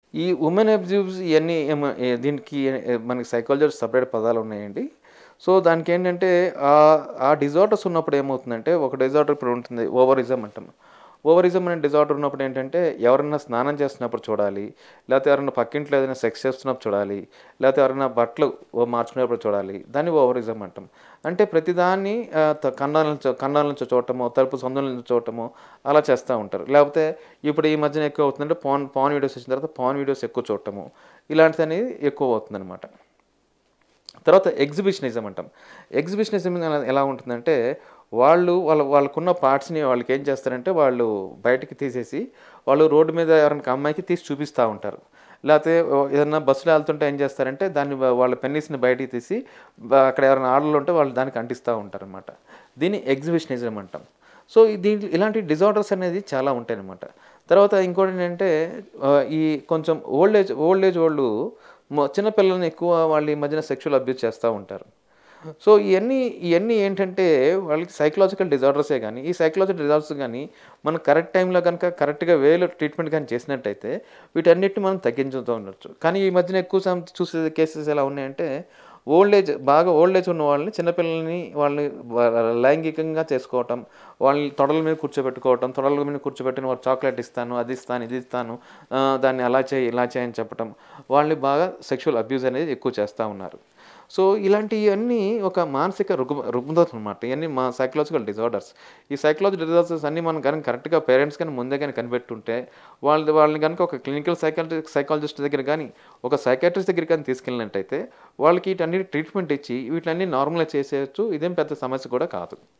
ఈ women abuse ఇవన్నీ ఏమ- ఏ- దీనికి ఏ- మనకి సైకాలజీ సపరేట్ పదాలు ఉన్నాయండి సో దానికి ఏంటంటే ఆ- ఆ డిజార్డర్స్ ఉన్నప్పుడు ఏమవుతుందంటే ఒక డిజార్డర్ ఇప్పుడు ఉంటుంది ఓవరిజం అంటాం ఓవరిజం అనే డిజార్డర్ ఉన్నప్పుడు ఏంటంటే ఎవరైనా స్నానం చేస్తున్నప్పుడు చూడాలి లేకపోతే ఎవరైనా పక్కింట్లో ఏదైనా సెక్స్ చేస్తున్నప్పుడు చూడాలి లేకపోతే ఎవరైనా బట్టలు ఓ మార్చుకునేటప్పుడు చూడాలి దాన్ని ఓవరిజం అంటాం అంటే ప్రతిదాన్ని ఆ, త- కన్నాల నుంచి కన్నాల నుంచి చూడటము తలుపు సందుల నుంచి చూడటము అలా చేస్తూ ఉంటారు లేకపోతే ఇప్పుడు ఈ మధ్యన ఎక్కువ అవుతుందంటే పాన్ పాన్ వీడియోస్ వచ్చిన తర్వాత పాన్ వీడియోస్ ఎక్కువ చూడటము ఇలాంటిది అనేది ఎక్కువ అవుతుందన్నమాట తర్వాత ఎగ్జిబిషనిజం అంటాం ఎగ్జిబిషనిజం ఎలా- ఎలా ఉంటుందంటే వాళ్ళు వాళ్ళ వాళ్ళకున్న పార్ట్స్ని వాళ్ళకి ఏం చేస్తారంటే వాళ్ళు బయటికి తీసేసి వాళ్ళు రోడ్డు మీద ఎవరైనా అమ్మాయికి తీసి చూపిస్తూ ఉంటారు లేకపోతే ఓ ఏదైనా బస్సులో వెళ్తుంటే ఏం చేస్తారంటే దాన్ని వా- వాళ్ళ పెన్నిస్ని బయటికి తీసి బ- అక్కడ ఎవరైనా ఆడలు ఉంటే వాళ్ళు దానికి అంటిస్తూ ఉంటారు అనమాట దీన్ని ఎగ్జిబిషనిజం అంటాం సో ఈ దీంట్లో ఇలాంటి డిజార్డర్స్ అనేది చాలా ఉంటాయి అనమాట తర్వాత ఇంకోటి ఏంటంటే ఆ, ఈ కొంచెం ఓల్డ్ ఏజ్ ఓల్డ్ ఏజ్ వాళ్ళు మొ- చిన్నపిల్లల్ని ఎక్కువ వాళ్ళు ఈ మధ్యన సెక్షువల్ అబ్యూస్ చేస్తూ ఉంటారు సో ఇవన్నీ ఇవన్నీ ఏంటంటే వాళ్ళకి సైకలాజికల్ డిజార్డర్సే కానీ ఈ సైకలాజికల్ డిజార్డర్స్ కానీ మనం కరెక్ట్ టైంలో కనుక కరెక్ట్గా వేలో ట్రీట్మెంట్ కానీ చేసినట్టయితే వీటన్నిటిని మనం తగ్గించుతూ ఉండొచ్చు కానీ ఈ మధ్యన ఎక్కువ సం- చూసే కేసెస్ ఎలా ఉన్నాయంటే ఓల్డ్ ఏజ్ బాగా ఓల్డ్ ఏజ్ ఉన్న వాళ్ళని చిన్నపిల్లల్ని వాళ్ళని వా- లైంగికంగా చేసుకోవటం వాళ్ళని తొడల మీద కూర్చోబెట్టుకోవటం తొడల మీద కూర్చోబెట్టిన వాళ్ళు చాక్లెట్ ఇస్తాను అది ఇస్తాను ఇది ఇస్తాను ఆ, దాన్ని అలా చేయి ఇలా చేయని చెప్పటం వాళ్ళని బాగా సెక్షువల్ అబ్యూస్ అనేది ఎక్కువ చేస్తూ ఉన్నారు సో ఇలాంటివన్నీ ఒక మానసిక రుగ్మ రుగ్మతలు అనమాట ఇవన్నీ మా సైకలాజికల్ డిజార్డర్స్ ఈ సైకలాజికల్ డిజార్డర్స్ అన్నీ మనం కానీ కరెక్ట్గా పేరెంట్స్ కానీ ముందే కానీ కనిపెట్టుంటే వాళ్ళది వాళ్ళని కనుక ఒక క్లినికల్ సైకాలజీ సైకాలజిస్ట్ దగ్గర కానీ ఒక సైకాట్రిస్ట్ దగ్గర కానీ తీసుకెళ్ళినట్టయితే వాళ్ళకి వీటన్ని ట్రీట్మెంట్ ఇచ్చి వీటిని నార్మల్గా చేసేయచ్చు ఇదేం పెద్ద సమస్య కూడా కాదు